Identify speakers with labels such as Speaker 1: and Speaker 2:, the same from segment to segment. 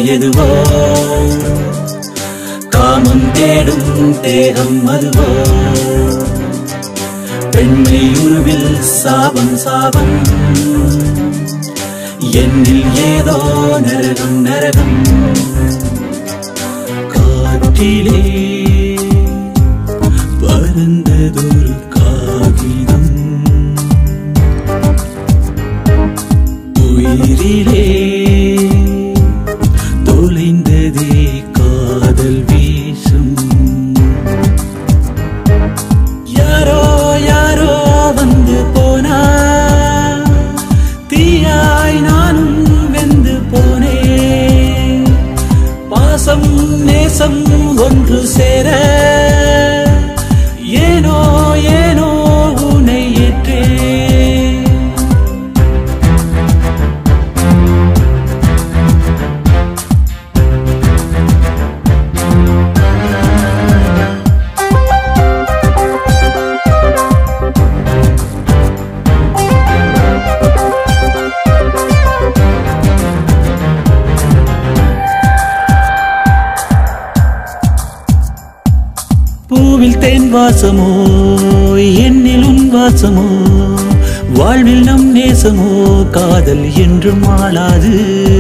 Speaker 1: எதுவோ காமம் தேடும் தேகம் அதுவோ பெண்மை உருவில் சாபம் சாபம் என்னில் ஏதோ நரகம் நரகம் காற்றிலே பறந்ததொரு காகிதம் உயிரிலே தொலைந்ததே காதல் வீசும் யாரோ யாரோ வந்து போனா தீயாய் நானும் வெந்து போனேன் பாசம் நேசம் ஒன்று சேர ஏனோ ஏனோ உனை ஏற்றேன் பூவில் தேன் வாசமோ எண்ணில் உன் வாசமோ வாழ்வில் நம் நேசமோ காதல் என்றும் ஆளாது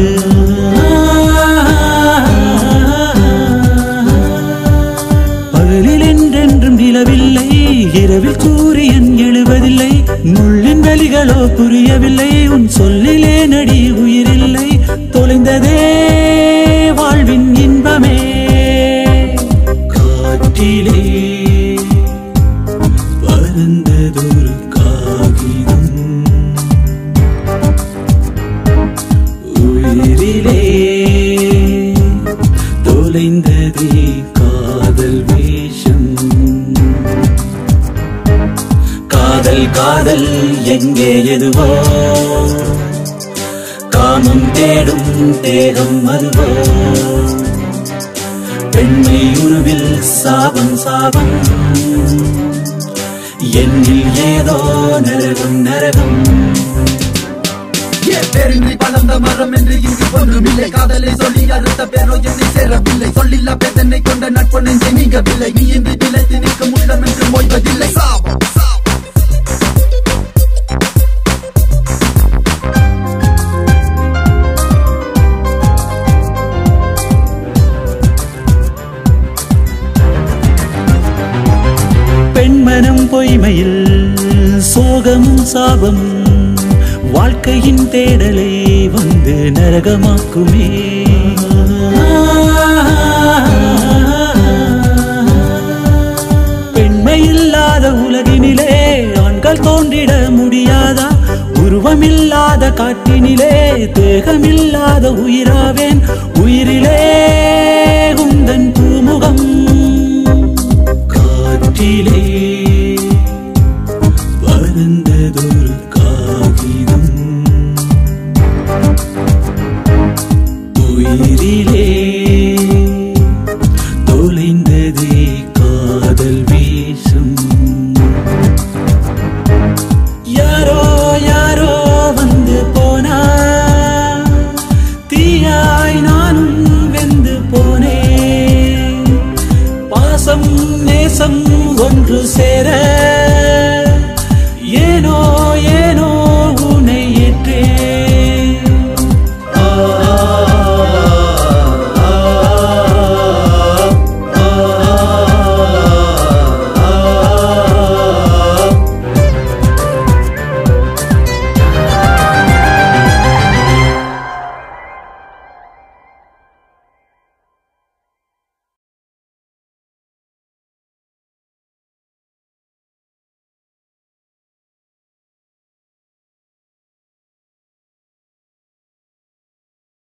Speaker 1: பகலில் என்றென்றும் நிலவில்லை இரவில் சூரியன் எழுவதில்லை முள்ளின் வலிகளோ புரியவில்லை உன் சொல்லிலே நடி உயிரில்லை தொலைந்ததே வாழ்வின் இன்பமே காற்றிலே பறந்ததொரு காகிதம் உயிரிலே தொலைந்ததே காதல் வேஷம் காதல் காதல் எங்கே எதுவோ காமம் தேடும் தேகம் அதுவோ பெண்மை உருவில் சாபம் சாபம் என்னில் ஏதோ நரகம் நரகம்
Speaker 2: ஏன் பேரின்றி வளர்ந்த மரம் என்று இங்கு ஒன்றுமில்லை காதலை சொல்லி அறுத்த பேரோ என்னை சேரவில்லை சொல்லில்லா பேதனை கொண்ட நட்பு நெஞ்சை நீங்கவில்லை நீ இன்றி நிலைத்து நிற்கும் உள்ளம் என்று மொய்வதில்லை சாபம்
Speaker 1: பெண்மனம் பொய்மையில் சோகமும் சாபம் வாழ்க்கையின் தேடலை வந்து நரகமாக்குமே பெண்மையில்லாத உலகினிலே ஆண்கள் தோன்றிட முடியாதா உருவமில்லாத காட்டினிலே தேகமில்லாத உயிராவேன் உயிரிலே உந்தன் பூமுகம் காற்றிலே பறந்ததொரு காகிதம் உயிரிலே தொலைந்ததே காதல் வீசும் யாரோ யாரோ வந்து போனா தீயாய் நானும் வெந்து போனேன் பாசம் நேசம் ஒன்று சேர